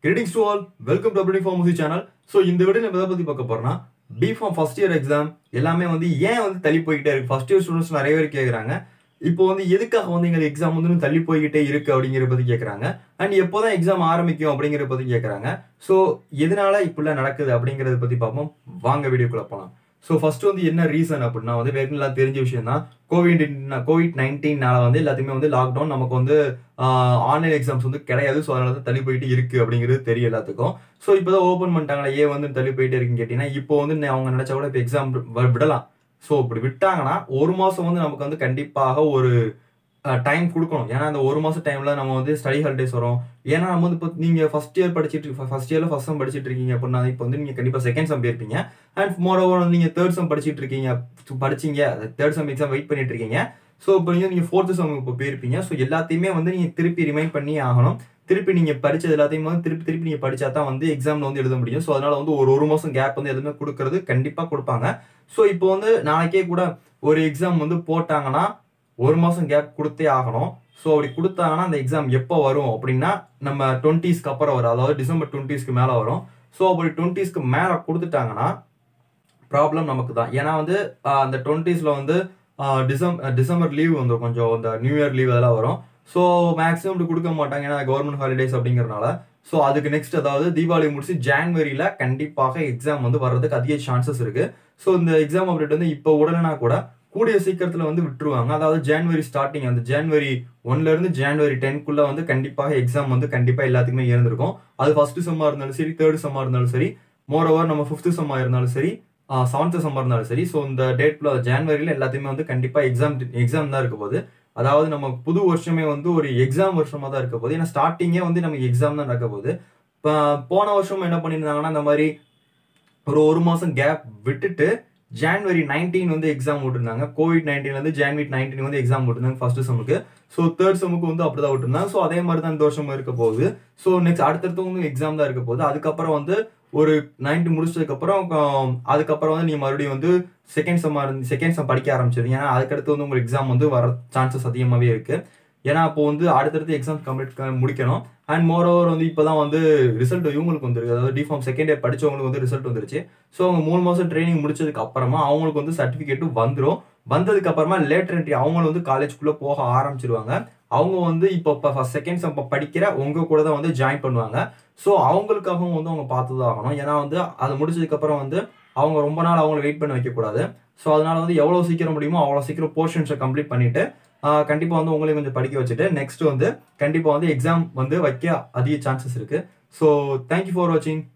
credits to all welcome to அப்படி pharmacy channel so இந்த video நம்ம எதை பற்றி பார்க்க போறோம்னா B pharm first year exam எல்லாமே வந்து ஏன் வந்து தள்ளி போய்கிட்டே இருக்கு ஃபர்ஸ்ட் இயர் ஸ்டூடெண்ட்ஸ் நிறைய பேர் கேட்குறாங்க இப்போ வந்து எதுக்காக வந்து எங்களுக்கு எக்ஸாம் வந்து தள்ளி போய்கிட்டே இருக்கு அப்படிங்கிற பத்தி கேட்குறாங்க அண்ட் எப்போதான் எக்ஸாம் ஆரம்பிக்கும் அப்படிங்கிற பத்தி கேட்குறாங்க ஸோ எதனால இப்படிலாம் நடக்குது அப்படிங்கறத பத்தி பார்ப்போம் வாங்க வீடியோக்குள்ள போகலாம் ஸோ ஃபர்ஸ்ட் வந்து என்ன ரீசன் அப்படின்னா வந்து வேறு எல்லாம் தெரிஞ்ச விஷயம் தான் கோவிட் கோவிட் நைன்டீன்னால வந்து எல்லாத்தையுமே வந்து லாக்டவுன் நமக்கு வந்து ஆன்லைன் எக்ஸாம்ஸ் வந்து கிடையாது ஸோ அதனால தான் தள்ளி போயிட்டு இருக்கு அப்படிங்கிறது தெரியும் எல்லாத்துக்கும் ஸோ இப்போதான் ஓப்பன் பண்ணிட்டாங்களா ஏன் வந்து தள்ளி போயிட்டே இருக்குன்னு கேட்டீங்கன்னா இப்போ வந்து நே- அவங்க நினைச்சா கூட இப்போ எக்ஸாம் விடலாம் ஸோ இப்படி விட்டாங்கன்னா ஒரு மாசம் வந்து நமக்கு வந்து கண்டிப்பாக ஒரு டைம் கொடுக்கணும் ஏன்னா அந்த ஒரு மாசம் டைம்ல நம்ம வந்து ஸ்டடி ஹாலிடேஸ் வரும் ஏன்னா நம்ம வந்து இப்போ நீங்க ஃபர்ஸ்ட் இயர் படிச்சிட்டு ஃபர்ஸ்ட் இயர்ல ஃபர்ஸ்ட் செம் படிச்சிட்டு இருக்கீங்க அப்படின்னா இப்போ வந்து நீங்க கண்டிப்பா செகண்ட் செம் போயிருப்பீங்க அண்ட் மோர் ஓவர் நீங்க தேர்ட் செம் படிச்சிட்டு இருக்கீங்க படிச்சீங்க தேர்ட் செம் எக்ஸாம் வெயிட் பண்ணிட்டு இருக்கீங்க ஸோ இப்போ நீங்க நீங்க ஃபோர்த் செம் இப்போ போயிருப்பீங்க ஸோ எல்லாத்தையுமே வந்து நீங்க திருப்பி ரிமைண்ட் பண்ணி ஆகணும் திருப்பி நீங்க படிச்சது எல்லாத்தையும் வந்து திருப்பி திருப்பி நீங்க படிச்சா தான் வந்து எக்ஸாம்ல வந்து எழுத முடியும் ஸோ அதனால வந்து ஒரு ஒரு மாசம் கேப் வந்து எதுவுமே கொடுக்கறது கண்டிப்பா கொடுப்பாங்க ஸோ இப்போ வந்து நாளைக்கே கூட ஒரு எக்ஸாம் வந்து போட்டாங்கன்னா ஒரு மாசம் கேப் கொடுத்தே ஆகணும் ஸோ அப்படி கொடுத்தாங்கன்னா அந்த எக்ஸாம் எப்போ வரும் அப்படின்னா நம்ம டுவெண்ட்டிஸ்க்கு அப்புறம் வரும் அதாவது டிசம்பர் டுவெண்ட்டிஸ்க்கு மேலே வரும் ஸோ அப்படி டுவெண்ட்டிஸ்க்கு மேலே கொடுத்துட்டாங்கன்னா ப்ராப்ளம் நமக்கு தான் ஏன்னா வந்து ஆஹ், அந்த டுவெண்ட்டிஸில் வந்து டிசம்பர் டிசம்பர் லீவ் வந்து கொஞ்சம் இந்த நியூ இயர் லீவ் அதெல்லாம் வரும் ஸோ மேக்ஸிமம் இப்படி கொடுக்க மாட்டாங்க ஏன்னா கவர்மெண்ட் ஹாலிடேஸ் அப்படிங்கறனால ஸோ அதுக்கு நெக்ஸ்ட் அதாவது தீபாவளி முடிச்சு ஜான்வரியில கண்டிப்பாக எக்ஸாம் வந்து வர்றதுக்கு அதிக சான்சஸ் இருக்கு ஸோ இந்த எக்ஸாம் அப்டேட் வந்து இப்போ உடனே கூட கூடிய சீக்கிரத்துல வந்து விட்டுருவாங்க அதாவது ஜான்வரி ஸ்டார்டிங் அந்த ஜான்வரி ஒன்ல இருந்து ஜான்வரி டென்க்குள்ள வந்து கண்டிப்பாக எக்ஸாம் வந்து கண்டிப்பா எல்லாத்துக்குமே இருந்திருக்கும் அது ஃபர்ஸ்ட் செம்மா இருந்தாலும் சரி தேர்ட் செம்மா இருந்தாலும் சரி மோர் ஓவர் நம்ம ஃபிஃப்த் செம்மா இருந்தாலும் சரி செவன்த் செம்மா இருந்தாலும் சரி ஸோ இந்த டேட்ல ஜான்வரியில எல்லாத்தையுமே வந்து கண்டிப்பா எக்ஸாம் எக்ஸாம் தான் இருக்க போகுது அதாவது நம்ம புது வருஷமே வந்து ஒரு எக்ஸாம் வருஷமா தான் இருக்க போகுது ஏன்னா ஸ்டார்டிங்கே வந்து நமக்கு எக்ஸாம் தான் நடக்க போகுது இப்போ போன வருஷம் என்ன பண்ணியிருந்தாங்கன்னா இந்த மாதிரி ஒரு ஒரு மாசம் கேப் விட்டுட்டு ஜான்வரி நைன்டீன் வந்து எக்ஸாம் விட்டுருந்தாங்க கோவிட் நைன்டீன்ல இருந்து ஜான்வரி நைன்டீன் வந்து எக்ஸாம் விட்டுருந்தாங்க ஃபர்ஸ்ட் செமுக்கு ஸோ தேர்ட் செமுக்கு வந்து அப்படிதான் விட்டுருந்தாங்க ஸோ அதே மாதிரி தான் இந்த வருஷம் இருக்க போகுது ஸோ நெக்ஸ்ட் அடுத்தடுத்து வந்து எக்ஸாம் தான் இருக்க போகுது அதுக்கப்புறம் வந்து ஒரு நைன்டி முடிச்சதுக்கு அப்புறம் ஆம், அதுக்கப்புறம் வந்து நீங்க மறுபடியும் வந்து செகண்ட் செம் செகண்ட் செம் படிக்க ஆரம்பிச்சிருங்க ஏன்னா அதுக்கடுத்து வந்து உங்களுக்கு எக்ஸாம் வந்து வர சான்சஸ் அதிகமாகவே இருக்கு ஏன்னா அப்போ வந்து அடுத்தடுத்து எக்ஸாம் கம்ப்ளீட் முடிக்கணும் அண்ட் மோர் ஓவர் வந்து இப்போதான் வந்து ரிசல்ட் இவங்களுக்கு வந்துருக்கு அதாவது டிஃபார்ம் செகண்ட் இயர் படிச்சவங்களுக்கு வந்து ரிசல்ட் வந்துருச்சு ஸோ அவங்க மூணு மாசம் ட்ரைனிங் முடிச்சதுக்கு அப்புறமா அவங்களுக்கு வந்து சர்டிஃபிகேட்டும் வந்துடும் வந்ததுக்கு அப்புறமா லேட்டர் என்ட்ரி அவங்களும் வந்து காலேஜ்குள்ள போக ஆரம்பிச்சிருவாங்க அவங்க வந்து இப்போ செகண்ட் செம் படிக்கிற உங்க கூட தான் வந்து ஜாயின் பண்ணுவாங்க ஸோ அவங்களுக்காகவும் வந்து அவங்க பார்த்து தான் ஆகணும் ஏன்னா வந்து அது முடிச்சதுக்கு அப்புறம் வந்து அவங்க ரொம்ப நாள் அவங்கள வெயிட் பண்ண வைக்கக்கூடாது ஸோ அதனால வந்து எவ்வளோ சீக்கிரம் முடியுமோ அவ்வளோ சீக்கிரம் போர்ஷன்ஸை கம்ப்ளீட் பண்ணிட்டு ஆஹ் கண்டிப்பா வந்து உங்களையும் கொஞ்சம் படிக்க வச்சுட்டு நெக்ஸ்ட் வந்து கண்டிப்பா வந்து எக்ஸாம் வந்து வைக்க அதிக சான்சஸ் இருக்கு ஸோ தேங்க்யூ ஃபார் வாட்சிங்